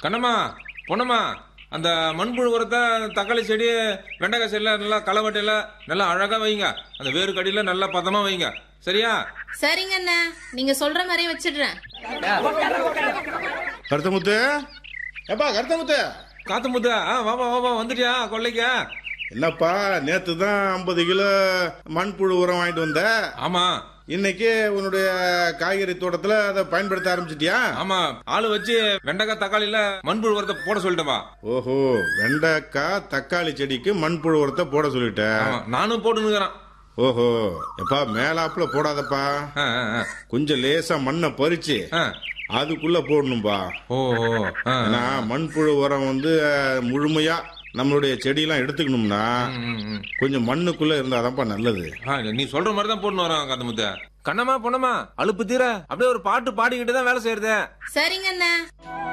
கண்ணம்மா பொண்ணம்மா அந்த மண்புழு உரத்தை தக்காளி செடி வெண்டைக்காய் செடியில் நல்லா களவட்டையில் நல்லா அழகா வைங்க அந்த வேறு கடியில் நல்லா பதமா வைங்க சரியா சரிங்க அண்ணா நீங்க சொல்ற மாதிரியே வச்சிடுறேன் கருத்தமுத்து ஏப்பா கருத்தமுத்து காத்து முத்த ஆ வாப்பா வாப்பா வந்துட்டியா கொள்ளைக்கா என்னப்பா நேத்து தான் ஐம்பது கிலோ மண்புழு உரம் வாங்கிட்டு வந்த ஆமா இன்னைக்கு உன்னுடைய காய்கறி தோட்டத்துல அதை பயன்படுத்த ஆரம்பிச்சிட்டியா ஆமா ஆளு வச்சு வெண்டைக்காய் தக்காளியில மண்புழு உரத்தை போட சொல்லிட்டேன்பா ஓஹோ வெண்டைக்காய் தக்காளி செடிக்கு மண்புழு உரத்தை போட சொல்லிட்ட ஆமா நானும் போட்டுனுக்குறேன் ஓஹோ எப்பா மேலாப்புல போடாதப்பா ஆ, ஆ, ஆ. கொஞ்சம் லேசா மண்ணை பறிச்சு ஆ. அதுக்குள்ள போடணும்பா ஓ ஓ, ஆ, ஆ. ஏன்னா மண்புழு உரம் வந்து அஹ், முழுமையா நம்மளுடைய செடியெல்லாம் எடுத்துக்கணும்னா ம், ம். கொஞ்சம் மண்ணுக்குள்ள இருந்தாதான்ப்பா நல்லது ஆ, நீ சொல்ற மாதிரி தான் போட்டுன்னு வரோம் காத்து முத்த கண்ணம்மா பொண்ணம்மா அலுப்பு தீர அப்படியே ஒரு பாட்டு பாடிக்கிட்டு தான் வேலை செய்யறது சரிங்க அண்ணா